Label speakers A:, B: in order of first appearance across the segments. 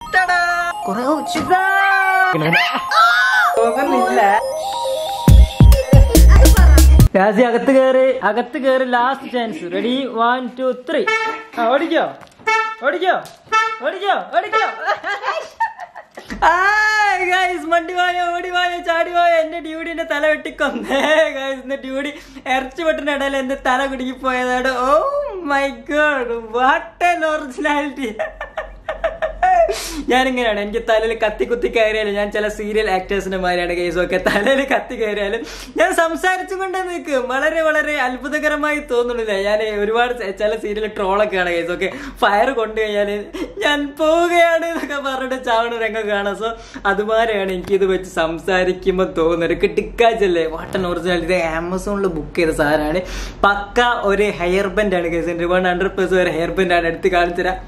A: കുറെ തോന്നുന്നില്ല രാജി അകത്ത് കയറി അകത്ത് കയറി last chance ready one two three ആ ഓടിക്കോ ഓടിക്കോ ഓടിക്കോ ഓടിക്കോ ഗൈസ് മണ്ടി വായോ ഓടി വായോ ചാടി വായോ എന്റെ ഡ്യൂഡി എന്റെ തല വെട്ടിക്കൊന്നേ ഗൈസ് എന്റെ ഡ്യൂഡി ഇറച്ചി വെട്ടിന്റെ ഇടയിൽ എന്റെ തല കുടുങ്ങി പോയതാണ് oh my God what an originality ഞാനിങ്ങനെയാണ് എനിക്ക് തലയിൽ കത്തി കുത്തി കയറിയാലും ഞാൻ ചില സീരിയൽ ആക്ടേഴ്സിന്റെ മാതിരിയാണ് കേസും ഒക്കെ തലയിൽ കത്തി കയറിയാലും ഞാൻ സംസാരിച്ചും കൊണ്ട് നിൽക്കും വളരെ വളരെ അത്ഭുതകരമായി തോന്നുന്നില്ല ഞാൻ ഒരുപാട് ചെ- ചില സീരിയൽ ട്രോളൊക്കെയാണ് കേസ് ഒക്കെ ഫയർ കൊണ്ടു കഴിഞ്ഞാൽ ഞാൻ പോവുകയാണ് എന്നൊക്കെ പറഞ്ഞിട്ട് ചാവണ രംഗം കാണാം സോ അതുമാതിരിയാണ് എനിക്കിത് വെച്ച് സംസാരിക്കുമ്പോൾ തോന്നുന്നത് കിട്ടിക്കാച്ചല്ലേ വാട്ടൻ ഒറിജിനൽ ഇത് ആമസോണിൽ ബുക്ക് ചെയ്ത സാധനമാണ് പക്ക ഒരു ഹെയർ ബാൻഡ് ആണ് കേസ് വൺ ഹൺഡ്രഡ് പെർസെന്റ് ഒരു ഹെയർ ബാൻഡ് ആണ് എടുത്ത് കാണിച്ചു തരാം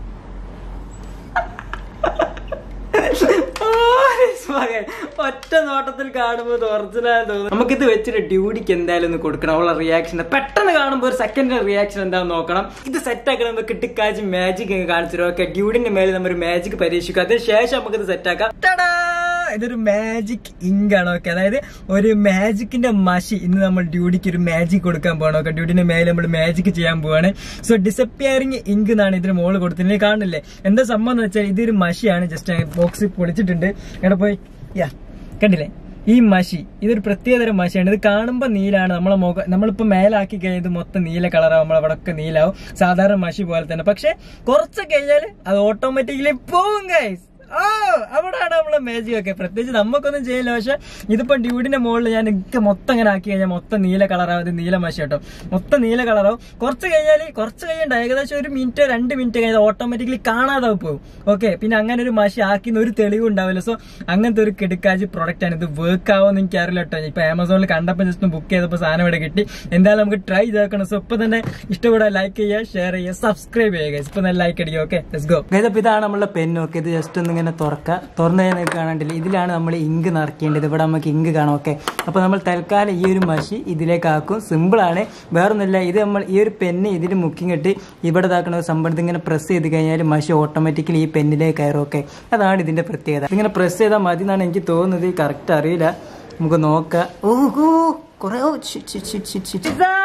A: മകൻ ഒറ്റ നോട്ടത്തിൽ കാണുമ്പോൾ ഇത് ഒറിജിനൽ തോന്നും നമുക്കിത് വെച്ചിട്ട് ഡ്യൂട്ടിക്ക് എന്തായാലും ഒന്ന് കൊടുക്കണം അവളുടെ റിയാക്ഷൻ പെട്ടെന്ന് കാണുമ്പോൾ ഒരു സെക്കൻഡ് റിയാക്ഷൻ എന്താണെന്ന് നോക്കണം ഇത് സെറ്റ് ആക്കണം നമുക്ക് കിട്ടിക്കാച്ച് മാജിക് കാണിച്ചിട്ട് ഓക്കെ ഡ്യൂഡിന്റെ മേലെ നമ്മൾ ഒരു മാജിക് പരീക്ഷിക്കും അതിന് ശേഷം നമുക്കിത് സെറ്റ് ആക്കാം ടടാ! ഇതൊരു മാജിക് ഇങ്ക് ആണ് ഓക്കെ അതായത് ഒരു മാജിക്കിന്റെ മഷി ഇന്ന് നമ്മൾ ഡ്യൂഡിക്ക് ഒരു മാജിക് കൊടുക്കാൻ പോകണം ഓക്കെ ഡ്യൂഡിന്റെ മേലെ നമ്മൾ മാജിക് ചെയ്യാൻ പോവാണ് സോ ഡിസപ്പിയറിംഗ് ഇങ്ക് എന്നാണ് ഇതിന് മോള് കൊടുത്തിട്ടുണ്ടെങ്കിൽ കാണില്ലേ എന്താ സംഭവം എന്ന് വെച്ചാൽ ഇതൊരു മഷിയാണ് ജസ്റ്റ് ബോക്സ് പൊളിച്ചിട്ടുണ്ട് എവിടെ പോയി യാ കണ്ടില്ലേ ഈ മഷി ഇതൊരു പ്രത്യേകതരം മഷിയാണ് ഇത് കാണുമ്പോൾ നീലാണ് നമ്മളെ മുഖം നമ്മളിപ്പോ മേലാക്കി കഴിഞ്ഞാൽ ഇത് മൊത്തം നീല കളറാവും നമ്മളവിടെ ഒക്കെ നീലാവും സാധാരണ മഷി പോലെ തന്നെ പക്ഷെ കുറച്ച് കഴിഞ്ഞാൽ അത് ഓട്ടോമാറ്റിക്കലി പോവും ഗൈസ് ഓ അവിടാണ് നമ്മളെ മാജിക് ഒക്കെ പ്രത്യേകിച്ച് നമുക്കൊന്നും ചെയ്യില്ല പക്ഷെ ഇതിപ്പോ ഡ്യൂഡിന്റെ മുകളിൽ ഞാൻ ഒക്കെ മൊത്തം ഇങ്ങനെ ആക്കി കഴിഞ്ഞാൽ മൊത്തം നീല കളറാവും ഇത് നീല മഷി കേട്ടോ മൊത്തം നീല കളറാവും കുറച്ച് കഴിഞ്ഞാൽ കുറച്ച് കഴിയണ്ട ഏകദേശം ഒരു മിനിറ്റ് രണ്ട് മിനിറ്റ് കഴിഞ്ഞാൽ ഓട്ടോമാറ്റിക്കലി കാണാതെ പോകും ഓക്കെ പിന്നെ അങ്ങനെ ഒരു മഷി ആക്കുന്ന ഒരു തെളിവ് ഉണ്ടാവില്ല സോ അങ്ങനത്തെ ഒരു കിടക്കാജി പ്രൊഡക്റ്റ് ആണ് ഇത് വർക്ക് ആവുമെന്ന് എനിക്ക് അറിയില്ല കേട്ടോ ഇപ്പൊ ആമസോണിൽ കണ്ടപ്പോൾ ജസ്റ്റ് ബുക്ക് ചെയ്തപ്പോൾ സാധനം ഇവിടെ കിട്ടി എന്തായാലും നമുക്ക് ട്രൈ ചെയ്തേക്കണം സോ ഇപ്പൊ തന്നെ ഇഷ്ടപ്പെടാൻ ലൈക്ക് ചെയ്യുക ഷെയർ ചെയ്യുക സബ്സ്ക്രൈബ് ചെയ്യുക ഇപ്പൊ തന്നെ ലൈക്ക് അടിക്കുക ഓക്കെ ലെറ്റ്സ് ഗോ അപ്പൊ ഇതാണ് നമ്മളെ പെൻ ഓക്കെ ഇത് ജസ്റ്റ് ഒന്ന് ഇങ്ങനെ തുറക്കുക തുറന്നു കഴിഞ്ഞാൽ കാണാണ്ടില്ല ഇതിലാണ് നമ്മൾ ഇങ്ക് നിറക്കേണ്ടത് ഇവിടെ നമുക്ക് ഇങ്ക് കാണാം ഓക്കെ അപ്പൊ നമ്മൾ തൽക്കാലം ഈ ഒരു മഷി ഇതിലേക്ക് ആക്കും സിമ്പിൾ ആണ് വേറൊന്നുമില്ല ഇത് നമ്മൾ ഈ ഒരു പെന്ന് ഇതിൽ മുക്കിങ്ങിട്ട് ഇവിടെ ഇതാക്കണ ഒരു സംഭവം ഇങ്ങനെ പ്രസ് ചെയ്ത് കഴിഞ്ഞാൽ മഷി ഓട്ടോമാറ്റിക്കലി ഈ പെന്നിലേക്ക് കയറും ഓക്കെ അതാണ് ഇതിന്റെ പ്രത്യേകത ഇങ്ങനെ പ്രസ് ചെയ്താൽ മതി എന്നാണ് എനിക്ക് തോന്നുന്നത് കറക്റ്റ് അറിയില്ല നമുക്ക് നോക്കാം ഓഹോ കുറെ ഓ, ഛി, ഛി, ഛി, ഛി, ഛി, ഛി. ഇതാ!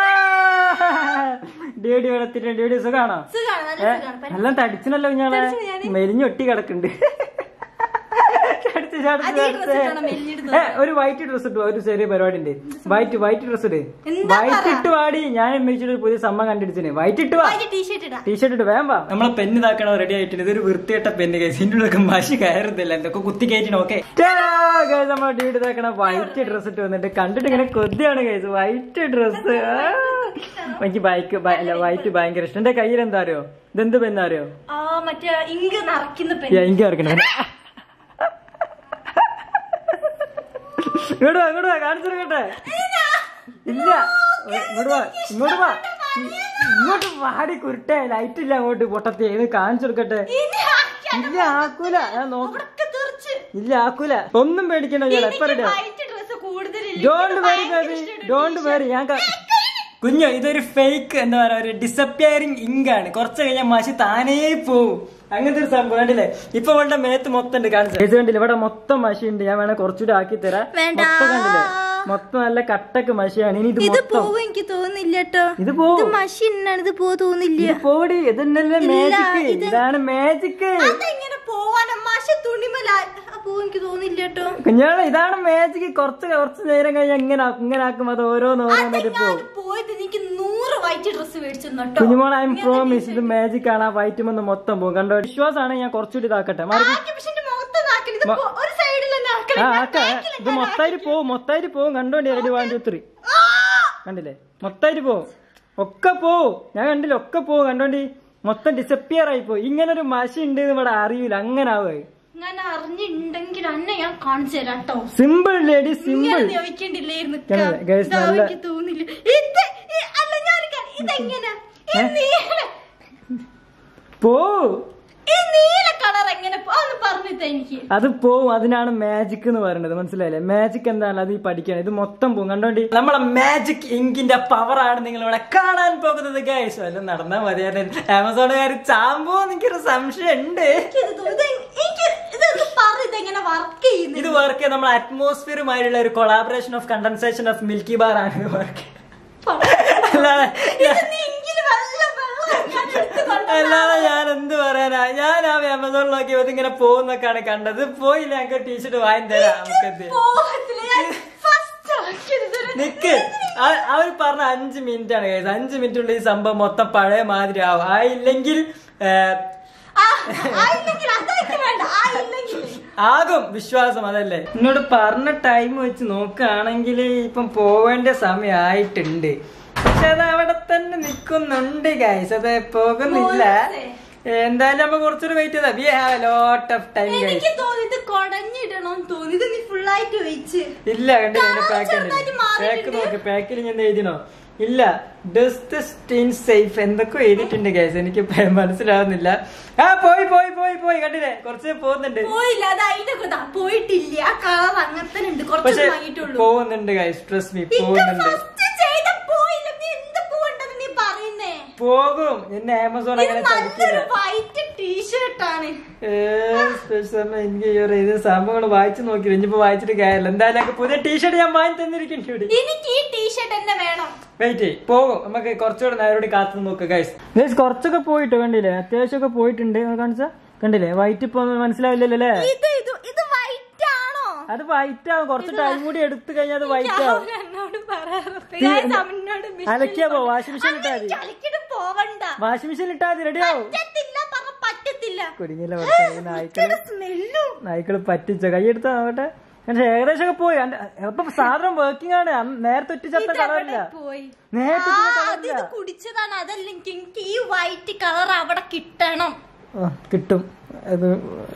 A: ഡേഡി വെള്ളത്തിന്റെ ഡേഡി സുഖാണോ
B: സുഖാണ്, നല്ല
A: ഏ?
B: സുഖാണ്.
A: നല്ല തടിച്ചനല്ലോ ഞാളെ
B: തടിച്ചന് ഞാന്.
A: മെലിഞ്ഞൊട്ടി കിടക്കുന്നുണ്ട് ചടിച്ച് ചടിച്ച്
B: അതേ
A: ചടിച്ച്.
B: dress ഇട്ടാണോ മെലിഞ്ഞിട്ട്
A: ഏ, ഒരു വൈറ്റ് ഡ്രസ് ഇട്ടു ഒരു ചെറിയ പരിപാടി ഉണ്ട് വൈറ്റ് വൈറ്റ് ഡ്രസ് ഇട്
B: എന്താ
A: വൈറ്റ്
B: പറ?
A: ഇട്ട് വാടി ഞാൻ എമ്മിച്ചിട്ട് ഒരു പുതിയ സമ്മ കണ്ടിടിച്ചിന് വൈറ്റ് ഇട്ട് വാ
B: ടീഷർട്ട് ഇടാം
A: ടീഷർട്ട് ഇട്ട് വേം വാ നമ്മളെ പെന്ന് ഇതാക്കണോ റെഡി ആയിട്ടുണ്ട് ഇതൊരു വൃത്തിയിട്ട പെന്ന് കേസ് ഇതിന്റെ ഉള്ളിലൊക്കെ മഷി കയറുന്നില്ല എന്തൊക്കെ കുത്തി കയറ്റിന് ഓക്കെ നമ്മളെ ഡീഡ് ഇതാക്കണ വൈറ്റ് ഡ്രസ് ഇട്ട് വന്നിട്ട് കണ്ടിട്ട് ഇങ്ങനെ കൊതിയാണ് കേസ് വൈറ്റ് ഡ്രസ് എനിക്ക് ബൈക്ക് അല്ല വൈറ്റ് ഭയങ്കര ഇഷ്ടം എന്റെ കയ്യിൽ എന്താ അറിയോ ഇതെന്ത് പെന്നാ അറിയോ
B: ആ മറ്റേ ഇങ്ക് നിറയ്ക്കുന്ന പെൻ
A: ഞാൻ എനിക്ക് ഇറക്കണം ഇങ്ങോട്ട് വാ ഇങ്ങോട്ട് വാ കാണിച്ചു കൊടുക്കട്ടെ ഇല്ല ഇങ്ങോട്ട് വാ ഇങ്ങോട്ട് വാ ഇങ്ങോട്ട് വാടി കുരുട്ടെ ലൈറ്റ് ഇല്ല അങ്ങോട്ട് പൊട്ടത്തി ഇത് കാണിച്ചു കൊടുക്കട്ടെ ഇല്ല ആക്കൂല ഞാൻ നോക്ക ഇല്ല ആക്കൂല ഒന്നും പേടിക്കണ്ട ഞാൻ എപ്പ റെഡിയാ
B: വൈറ്റ് ഡ്രസ് കൂടുതലില്ല
A: don't worry baby don't worry ഞാൻ ക- കുഞ്ഞു ഇതൊരു ഫേക്ക് എന്താ പറയാ ഒരു ഡിസപ്പിയറിംഗ് ഇങ്ക് ആണ് കുറച്ച് കഴിഞ്ഞാൽ മഷി താനേ പോവും അങ്ങനത്തെ ഒരു സംഭവം കണ്ടില്ലേ ഇപ്പൊ വേണ്ട മേത്ത് മൊത്തം ഉണ്ട് കാണിച്ചു ഇത് കണ്ടില്ല ഇവിടെ മൊത്തം മഷി ഉണ്ട് ഞാൻ വേണേ കുറച്ചുകൂടി ആക്കി തരാം
B: വേണ്ട.
A: മൊത്തം കണ്ടില്ലേ മൊത്തം നല്ല കട്ടക്ക് മഷിയാണ് ഇനി ഇത്
B: ഇത്
A: മൊത്തം
B: പോവും എനിക്ക് തോന്നുന്നില്ല കേട്ടോ
A: ഇത് പോവും
B: ഇത് മഷി ഇന്നാണ് ഇത് പോ തോന്നില്ല
A: ഇത് പോടി ഇതന്നല്ലേ മാജിക് ഇതാണ് മാജിക്
B: അതെങ്ങനെ പോവാനാ മഷി തുണിമല പോ എനിക്ക് തോന്നില്ല കേട്ടോ
A: കുഞ്ഞാളെ ഇതാണ് മാജിക് കുറച്ച് കുറച്ച് നേരം കഴിഞ്ഞാൽ ഇങ്ങനെ ആക്കും ഇങ്ങനെ ആക്കും അത് ഓരോന്നോരോന്നായിട്ട് പോവും
B: പോയത് എനിക്ക് നൂറ് വൈറ്റ് ഡ്രസ് മേടിച്ചു കേട്ടോ
A: കുഞ്ഞുമോൾ ഐ എം പ്രോമിസ് ഇത് മാജിക് ആണ് ആ വൈറ്റ് വന്ന് മൊത്തം പോകും കണ്ടോ വിശ്വാസമാണ് ഞാൻ കുറച്ചുകൂടി ഇതാക്കട്ടെ മാറി
B: ആർട്ടിഫിഷ്യന്റെ മുഖത്ത് നാക്കല് ഇത് പോ- ഒരു സൈഡിൽ തന്നെ ആക്കല്.
A: ആ ആക്ക ഇത് മൊത്തായിട്ട് പോവും മൊത്തായിട്ട് പോവും കണ്ടോണ്ടി റെഡി വൺ ടു ത്രീ കണ്ടില്ലേ മൊത്തായിട്ട് പോവും ഒക്കെ പോവും ഞാൻ കണ്ടില്ല ഒക്കെ പോവും കണ്ടോണ്ടി മൊത്തം ഡിസപ്പിയർ ആയി പോയി ഇങ്ങനെ ഒരു മഷി ഉണ്ട് എന്ന് ഇവിടെ അറിയൂല അങ്ങനെ ആവുക
B: ഞാൻ അറിഞ്ഞിട്ടുണ്ടെങ്കിൽ അന്നെ ഞാൻ കാണിച്ചു തരാം കേട്ടോ
A: സിമ്പിൾ ലേഡി സിമ്പിൾ
B: ഇങ്ങനെ ചോദിക്കണ്ടില്ലായിരുന്നു
A: കണ്ടില്ലേ? Guys, നല്ല-
B: എനിക്ക് തോന്നില്ല ഇത് ഈ- അല്ല ഞാൻ ഇതെങ്ങനെ ഈ നീല
A: പോ
B: ഈ നീല കളർ എങ്ങനെ പോ- ഒന്ന് പറഞ്ഞിട്ട് എനിക്ക്
A: അത് പോവും അതിനാണ് മാജിക് എന്ന് പറയുന്നത് മനസ്സിലായില്ലേ മാജിക് എന്താണ് അത് ഈ പഠിക്കണം ഇത് മൊത്തം പോവും കണ്ടോണ്ടി നമ്മളെ മാജിക് ഇങ്കിന്റെ പവർ ആണ് നിങ്ങൾ ഇവിടെ കാണാൻ പോകുന്നത് ഗൈസ് വല്ല നടന്നാ മതിയായിരുന്നു ആമസോണുകാർ ചാമ്പോ എനിക്കൊരു സംശയം ഉണ്ട്
B: എനിക്കിത് തോ- ഇത് എനിക്ക്
A: വർക്ക് നമ്മൾ അറ്റ്മോസ്ഫിയറുമായുള്ള ഒരു collaboration of condensation of Milky Bar ആണ് വർക്ക് അല്ലാതെ
B: ഇത് നീ ഇങ്ങനെ വെള്ളം വെള്ളം ഞാൻ എടുത്ത് കൊണ്ടുവന്ന
A: അല്ലാതെ ഞാൻ എന്ത് പറയാനാ ഞാൻ ആ ആമസോണിൽ നോക്കിയപ്പോ ഇങ്ങനെ പോകുന്നൊക്കെയാണ് കണ്ടത് പോയില്ല ഞങ്ങൾക്ക് ടീഷർട്ട് വാങ്ങി തരാം നമുക്കെന്ത്
B: പോകത്തില്ല. ഞാൻ first ആക്കിയത് ഇതൊരു-
A: നിക്ക് ആ- അവര് പറഞ്ഞ അഞ്ച് മിനിറ്റ് ആണ് കേസ് അഞ്ച് മിനിറ്റുള്ള ഈ സംഭവം മൊത്തം പഴയ മാതിരി ആവും ആയില്ലെങ്കിൽ ഏ,
B: ആ, ആയില്ലെങ്കിൽ അതൊക്കെ വേണ്ട ആയില്ലെങ്കിൽ
A: ആകും വിശ്വാസം അതല്ലേ എന്നോട് പറഞ്ഞ ടൈം വെച്ച് നോക്കുകയാണെങ്കിൽ ഇപ്പം പോവേണ്ട സമയമായിട്ടുണ്ട് പക്ഷെ അത് അവിടെ തന്നെ നിക്കുന്നുണ്ട് ഗൈസ് അത് പോകുന്നില്ല
B: മോനെ.
A: എന്തായാലും നമ്മ കുറച്ചുകൂടി വെയിറ്റ് ചെയ്താ we have lot of time
B: എനിക്ക്
A: ഗൈസ്
B: തോന്നി ഇത് കൊടഞ്ഞിടണം തോന്നി ഇത് നീ ഫുള്ളായിട്ട് വെച്ച്
A: ഇല്ല കണ്ടില്ല
B: Colour
A: പാക്ക്
B: ചെറുതായിട്ട്
A: പാക്ക്
B: മാറിയിട്ടുണ്ട്.
A: നോക്ക് പാക്കിൽ ഞാൻ എഴുതിനോ ഇല്ല ഡസ്റ്റ് സ്റ്റീൻ സേഫ് എന്തൊക്കെ എഴുതിയിട്ടുണ്ട് ഗൈസ് എനിക്ക് പ- മനസ്സിലാവുന്നില്ല ആ പോയി പോയി പോയി പോയി കണ്ടില്ലേ കുറച്ച് പോകുന്നുണ്ട്
B: പോയില്ല അത് അതിന്റെ കഥ പോയിട്ടില്ല ആ കളർ അങ്ങനത്തെ ഉണ്ട്
A: പക്ഷെ
B: കുറച്ച് വാങ്ങിയിട്ടുള്ളൂ
A: പോകുന്നുണ്ട് ഗൈസ് ട്രസ്റ്റ് മീ
B: ഇത്
A: പോകുന്നുണ്ട്
B: ഫസ്റ്റ് ചെയ്ത പോയില്ല നീ എന്ത് പോകണ്ടെന്ന് നീ പറയുന്നേ
A: പോകും എന്നെ ആമസോൺ
B: ഇത്
A: അങ്ങനെ
B: നല്ലൊരു
A: ചതിക്കില്ല
B: വൈറ്റ് ടീഷർട്ടാണ്
A: ഏ, special ആ. എനിക്ക് ഈ ഒരു ഇത് സംഭവങ്ങൾ വായിച്ചു നോക്കില്ല ഇനിയിപ്പോ വായിച്ചിട്ട് കാര്യമില്ല എന്തായാലും എനിക്ക് പുതിയ ടീഷർട്ട് ഞാൻ വാങ്ങി തന്നിരിക്കുന്നു ഇവിടെ
B: എനിക്ക് ഈ ടീഷർട്ട് തന്നെ വേണം
A: വെയിറ്റ് പോകും നമുക്ക് കുറച്ചുകൂടെ നേരോട് കാത്തു നോക്കുക ഗൈസ് ഗൈസ് കുറച്ചൊക്കെ പോയിട്ട് കണ്ടില്ലേ അത്യാവശ്യമൊക്കെ പോയിട്ടുണ്ട് കാണിച്ചാ കണ്ടില്ലേ വൈറ്റ് ഇപ്പൊ മനസ്സിലാവില്ലല്ലോ അല്ലേ
B: ഇത് ഇത് ഇത് വൈറ്റ് ആണോ
A: അത് വൈറ്റ് ആവും കുറച്ച് ടൈം കൂടി എടുത്തു കഴിഞ്ഞാൽ അത് വൈറ്റ് ആവും
B: ഞാൻ എന്നോട് പറയാറുണ്ട്
A: തീ-
B: ഞാൻ അവനോട് മിഷനിൽ
A: അലക്കിയാ പോ,
B: പറഞ്ഞു.
A: വാഷിംഗ് മെഷീനിൽ ഇട്ടാ മതി.
B: അങ്ങനെ അലക്കിയിട്ട് പോവണ്ട
A: വാഷിംഗ് മെഷീൻ ഇട്ടാൽ മതി റെഡി ആവും
B: പറ്റത്തില്ല പറഞ്ഞ പറ്റത്തില്ല
A: കുടുങ്ങിയില്ല കുറച്ച് നായ്ക്കള്
B: സ്മെല്ലും
A: നായ്ക്കള് പറ്റിച്ച കൈയെടുത്താ നോക്കട്ടെ പക്ഷെ ഏകദേശം ഒക്കെ പോയി അന്റെ- അപ്പൊ സാധനം വർക്കിംഗ് ആണ് അന്ന് നേരത്തെ ഒറ്റ ചത്ത കളറില്ല
B: പോയി
A: നേരത്തെ
B: ആ,
A: ഒറ്റ
B: അത്
A: കളറില്ല
B: ഇത് കുടിച്ചതാണ് അതല്ലെങ്കിൽ എനിക്ക് ഈ വൈറ്റ് കളർ അവിടെ കിട്ടണം
A: ആ, കിട്ടും അത്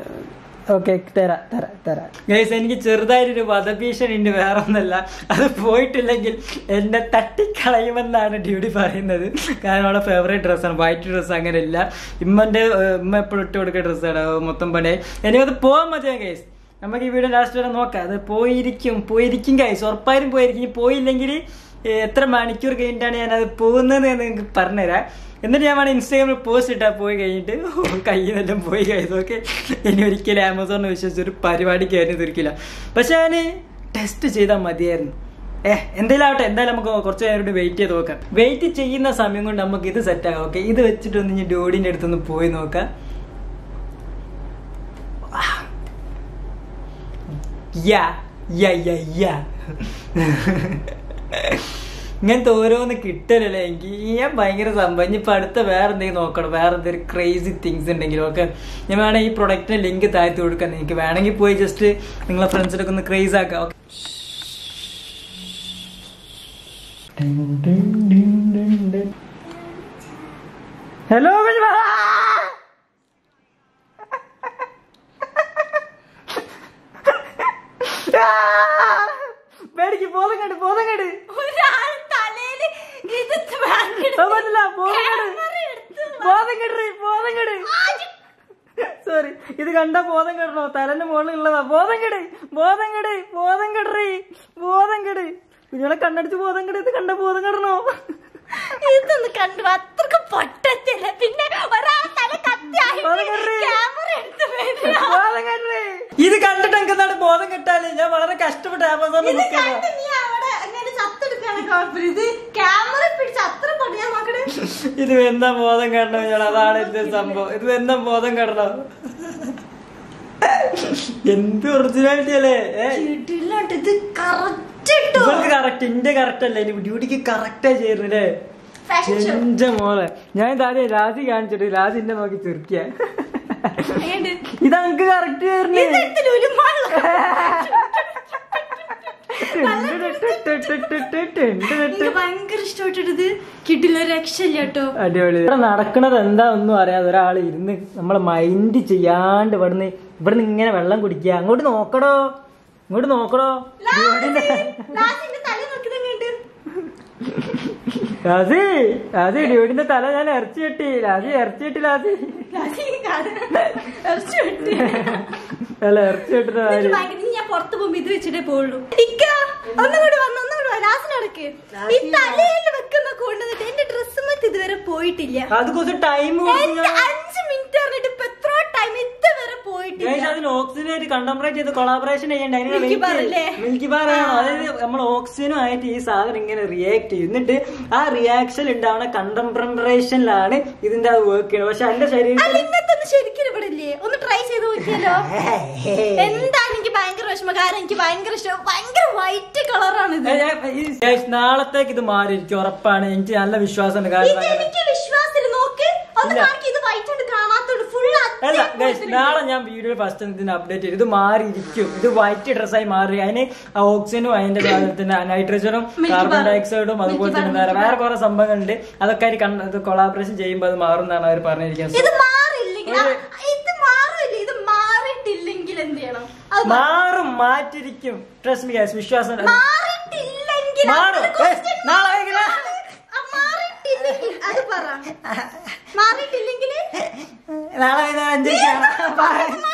A: ഓക്കെ തരാ തരാ തരാ ഗൈസ് എനിക്ക് ചെറുതായിട്ടൊരു വധഭീഷണി ഉണ്ട് വേറെ ഒന്നല്ല അത് പോയിട്ടില്ലെങ്കിൽ എന്നെ തട്ടിക്കളയുമെന്നാണ് ഡ്യൂട്ടി പറയുന്നത് കാരണം അവളെ ഫേവറേറ്റ് ഡ്രസ്സാണ് വൈറ്റ് ഡ്രസ്സ് അങ്ങനെ ഇല്ല ഇമ്മന്റെ ഏഹ്, ഉമ്മ എപ്പോഴും ഇട്ട് കൊടുക്കുന്ന ഡ്രസ്സാണ് മൊത്തം പണി ഇനി അത് പോകാൻ മതിയാ ഗൈസ് നമുക്ക് ഈ വീഡിയോ ലാസ്റ്റ് വരെ നോക്കാം അത് പോയിരിക്കും പോയിരിക്കും ഗൈസ് ഉറപ്പായും പോയിരിക്കും ഇനി പോയില്ലെങ്കിൽ ഏഹ്, എത്ര മണിക്കൂർ കഴിഞ്ഞിട്ടാണ് ഞാൻ അത് പോകുന്നത് എന്ന് നിങ്ങൾക്ക് പറഞ്ഞുതരാം എന്നിട്ട് ഞാൻ വേണം ഇൻസ്റ്റാഗ്രാമിൽ പോസ്റ്റ് ഇട്ടാ പോയി കഴിഞ്ഞിട്ട് കയ്യിൽ നിന്നെല്ലാം പോയി കഴിച്ചു ഓക്കെ ഇനി ഒരിക്കലും ആമസോണിനെ വിശ്വസിച്ച് ഒരു പരിപാടി കയറി തീർക്കില്ല പക്ഷെ ഞാൻ ടെസ്റ്റ് ചെയ്താൽ മതിയായിരുന്നു ഏഹ് എന്തായാലും ആവട്ടെ എന്തായാലും നമുക്ക് കുറച്ച് നേരം കൂടി വെയിറ്റ് ചെയ്ത് നോക്കാം വെയിറ്റ് ചെയ്യുന്ന സമയം കൊണ്ട് നമുക്ക് ഇത് സെറ്റ് ആകാം ഓക്കെ ഇത് വെച്ചിട്ടൊന്ന് ഇനി ഡോഡിന്റെ അടുത്തൊന്ന് പോയി നോക്കാം യാ യാ യാ യാ ഇങ്ങനത്തെ ഓരോന്ന് കിട്ടലല്ലേ എനിക്ക് ഞാൻ ഭയങ്കര സംഭവം ഇനിയിപ്പോൾ അടുത്ത വേറെ എന്തെങ്കിലും നോക്കണം വേറെ എന്തെങ്കിലും ക്രേസി തിങ്സ് ഉണ്ടെങ്കിലും ഒക്കെ ഞാൻ വേണമെങ്കിൽ ഈ പ്രൊഡക്റ്റിന്റെ ലിങ്ക് താഴ്ത്തി കൊടുക്കാൻ നിങ്ങൾക്ക് വേണമെങ്കിൽ പോയി ജസ്റ്റ് നിങ്ങളെ ഫ്രണ്ട്സിനൊക്കെ ഒന്ന് ക്രേസ് ആക്കാം ഓക്കെ ഹലോ പേടിക്ക് ബോധം കണ്ട് ബോധം കണ്ട്
B: ഒരാൾ തലയില് ഇത് വാങ്ങിയിട്ട്
A: അത് പറ്റില്ല ബോധം കണ്ട്
B: camera എടുത്ത്
A: ബോധം കെടറി ബോധം കെട് സോറി ഇത് കണ്ട ബോധം കെടണോ തലന്റെ മുകളിൽ ഉള്ളതാ ബോധം കെട് ബോധം കെട് ബോധം കെടറി ബോധം കെട് കുഞ്ഞുങ്ങളെ കണ്ണടിച്ച് ബോധം കെട് ഇത് കണ്ട ബോധം കെടണോ
B: ഇതൊന്ന് കണ്ടു അത്രക്ക് പൊട്ടത്തില്ല പിന്നെ ഒരാൾ തല കത്തിയായി
A: ബോധം കെടറി
B: ക്യാമറ എടുത്ത് വരിക.
A: ബോധം കെടറി ഇത് കണ്ടിട്ട് എനിക്ക് എന്താണ് ബോധം കെട്ടാല് ഞാൻ വളരെ കഷ്ടപ്പെട്ട് ആമസോണിൽ
B: ഇത്
A: ബുക്ക് ചെയ്തതാ
B: കണ്ട് നീ അവിടെ അങ്ങനെ ചത്തെടുക്കാണ് കുഴപ്പമില്ല ഇത് ക്യാമറ പിടിച്ച് അത്ര പണിയാ നോക്കണേ
A: ഇത് എന്താ ബോധം കെടണോ ഞാൻ അതാണ് എന്റെ സംഭവം ഇത് എന്താ ബോധം കെടണോ എന്ത് ഒറിജിനാലിറ്റി അല്ലേ ഏ
B: വീട്ടിലോട്ട് ഇത് കറക്റ്റ് ഇട്ടു
A: ഇവൾക്ക് കറക്റ്റ് എന്റെ കറക്റ്റ് അല്ലേ ഇനി ഡ്യൂട്ടിക്ക് കറക്റ്റാ ചേരുന്നില്ലേ
B: ഫാഷൻ ഷോ
A: എന്റെ മോളെ ഞാൻ ഇതാദ്യം രാജി കാണിച്ചിട്ട് രാജി എന്നെ നോക്കി തീർക്കിയ ഇത് എനിക്ക് കറക്റ്റ് ചേരുന്നേ
B: എനിക്ക് ഭയങ്കര ഇഷ്ടപ്പെട്ടിട്ടത് കിട്ടില്ല രക്ഷയില്ല കേട്ടോ
A: അടിപൊളി ഇവിടെ നടക്കണത് എന്താ ഒന്നും അറിയാതെ ഒരാൾ ഇരുന്ന് നമ്മളെ മൈൻഡ് ചെയ്യാണ്ട് ഇവിടുന്ന് ഇവിടുന്ന് ഇങ്ങനെ വെള്ളം കുടിക്കുക അങ്ങോട്ട് നോക്കടോ ഇങ്ങോട്ട് നോക്കടോ ഡ്യൂട്ടിന്റെ
B: ലാസിന്റെ തല നോക്കിതങ്ങോട്ട്
A: രാജി രാജി ഡ്യൂട്ടിന്റെ തല ഞാൻ ഇറച്ചി കെട്ടി രാജി ഇറച്ചി കെട്ടി രാജി അല്ല ഇറച്ചി കെട്ടിട്ട് രാജി
B: ഞാൻ പുറത്ത് പോകുമ്പോ ഇത് വെച്ചിട്ടേ പോവുള്ളൂ ഇക്ക ഒന്നുകൂടി വന്ന് ഒന്നുകൂടി വാ ലാസിന് നടക്ക് ഈ തലയിൽ വെക്കുന്ന കൊണ്ടുവന്നിട്ട് എന്റെ ഡ്രസ്സ് മറ്റ് ഇതുവരെ പോയിട്ടില്ല
A: അത് കുറച്ച് ടൈം
B: എന്റെ അഞ്ച് മിനിറ്റ് പറഞ്ഞിട്ട് ഇപ്പൊ എത്രയോ ടൈം ഇതുവരെ പോയിട്ടില്ല
A: Guys, അതിന് ഓക്സിജനായിട്ട് കണ്ടംപറേറ്റ് ചെയ്ത് കൊളാബറേഷൻ ചെയ്യണ്ട
B: മിൽക്കി ബാർ അല്ലേ?
A: മിൽക്കി ബാർ ആണ് അതായത് നമ്മൾ ഓക്സിജനുമായിട്ട് ഈ സാധനം ഇങ്ങനെ റിയാക്ട് ചെയ്യും എന്നിട്ട് ആ റിയാക്ഷൻ ഉണ്ടാവുന്ന കണ്ടംപറേഷനിലാണ് ഇതിന്റെ അത് വർക്ക് ചെയ്യുന്നത് പക്ഷെ എന്റെ
B: അല്ല
A: ശരീരത്തിൽ
B: ഇന്നത്തെ ഒന്ന് ശരിക്കും ഇവിടെ ഇല്ലേ ഒന്ന് ട്രൈ ചെയ്ത് നോക്കിയാലോ എന്താണ് എനിക്ക് ഭയങ്കര വിഷമം കാരണം എനിക്ക് ഭയങ്കര ഇഷ്ടം ഭയങ്കര വൈറ്റ് കളറാണ് ഇത്
A: ഏ, ഞാൻ- ഈ guys, നാളത്തേക്ക് ഇത് മാറിയിരിക്കും ഉറപ്പാണ് എനിക്ക് നല്ല വിശ്വാസമുണ്ട്
B: ഇത്
A: കാരണം അങ്ങനെ-
B: എനിക്ക് വിശ്വാസത്തിൽ നോക്ക് ഒന്ന്
A: ഇല്ല.
B: കാണിക്ക് ഇത് വൈറ്റ് കൊണ്ട് കാണാത്തോണ്ട് ഫുൾ
A: അല്ല ഗൈസ് നാളെ ഞാൻ വീഡിയോ ഫസ്റ്റ് ഇതിന് അപ്ഡേറ്റ് ചെയ്യും ഇത് മാറിയിരിക്കും ഇത് വൈറ്റ് ഡ്രസ്സായി മാറി അതിന് ആ ഓക്സിജനും അതിന്റെ തന്നെ നൈട്രജനും
B: Milky
A: കാർബൺ
B: bar.
A: ഡയോക്സൈഡും അതുപോലെ
B: Milky
A: തന്നെ
B: bar,
A: വേറെ വേറെ കുറെ സംഭവങ്ങളുണ്ട് അതൊക്കെ അതിൽ കണ്ട ഇത് കൊളാബറേഷൻ ചെയ്യുമ്പോൾ അത് മാറും എന്നാണ് അവർ പറഞ്ഞിരിക്കുന്നത്
B: ഇത് മാറില്ലെങ്കിൽ ആ, ഇത് മാറില്ല ഇത് മാറിയിട്ടില്ലെങ്കിൽ എന്ത് ചെയ്യണം അത്
A: മാറും മാറ്റിരിക്കും ട്രസ്റ്റ് മി ഗൈസ് വിശ്വാസം
B: മാറിയിട്ടില്ലെങ്കിൽ
A: മാറും.
B: അതൊരു question
A: ഏയ്, നാളെ വൈകില്ല.
B: ആ, മാറിയിട്ടില്ലെങ്കിൽ അത് പറ മാറിയിട്ടില്ലെങ്കിൽ
A: നാളെ വൈകുന്നേരം അഞ്ചരയ്ക്കാണ്.